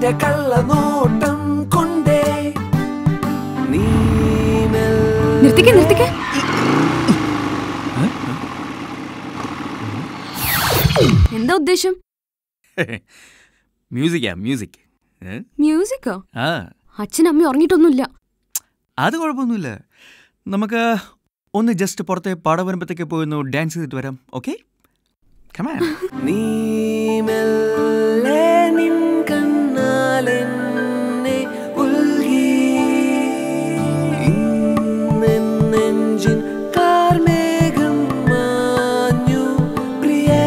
നിന്റെ കള്ളനോട്ടം കൊണ്ടേ നീ മെല്ലെ നിർത്തിക്ക നിർത്തിക്ക എന്താ ഉദ്ദേശം മ്യൂസിക്കാ മ്യൂസിക് ഏ? മ്യൂസിക്കോ ആ അച്ഛനും അമ്മയും ഉറങ്ങിയിട്ടൊന്നുമില്ല അത് കുഴപ്പമൊന്നുമില്ല നമുക്ക് ഒന്ന് ജസ്റ്റ് പുറത്തെ പാടം വരുമ്പോഴത്തേക്ക് പോയി ഒന്ന് ഡാൻസ് ചെയ്തിട്ട് വരാം ഓക്കെ കമാൻ നീ മെല്ലെ നിൻ കണ്ണാലെന്നെ ഉൽകി ഇന്നെൻ നെഞ്ചിൻ കാർമേഘം മാഞ്ഞു പ്രിയേ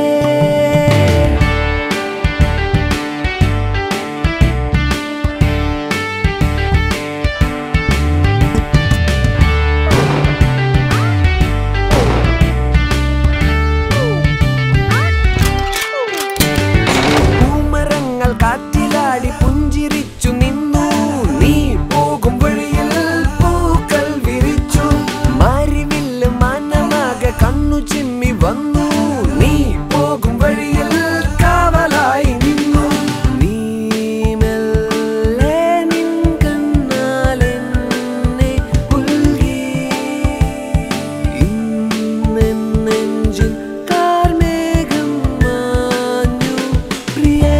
പൂമരങ്ങൾ കാറ്റിലാടി പുഞ്ചിരിച്ചു നിന്നു നീ പോകും വഴിയിൽ പൂക്കൾ വിരിച്ചു മാരിവില്ല് മാനമാകെ കണ്ണു ചിമ്മി വന്നു നീ പോകും വഴിയിൽ കാവലായി നിന്നു നീ മെല്ലെ നിൻ കണ്ണാലെന്നെ ഉൽകി ഇന്നെൻ നെഞ്ചിൻ കാർമേഘം മാഞ്ഞു പ്രിയേ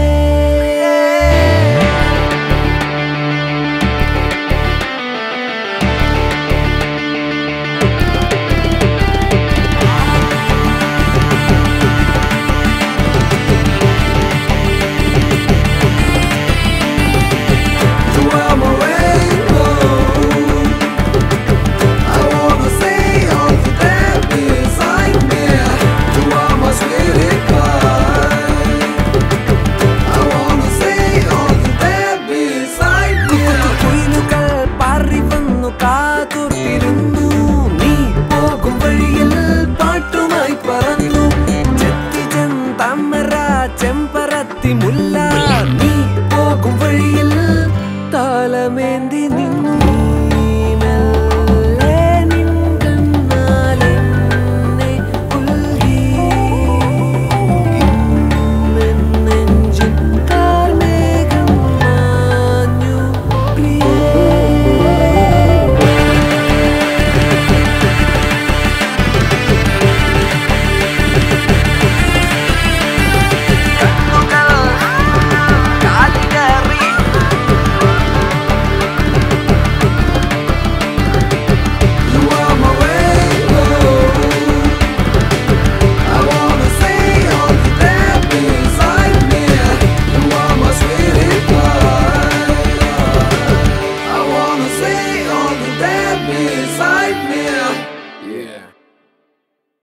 You are my rainbow. I wanna say all the bad beside me. You are my sweetie pie. I wanna say all the bad beside me. കുയിലുകൾ പാറി വന്നു കാതോർത്തിരുന്നു നീ പോകും വഴിയിൽ പാട്ടുമായി പറന്നു ചെത്തി ചെന്താമര ചെമ്പരത്തി മുല്ല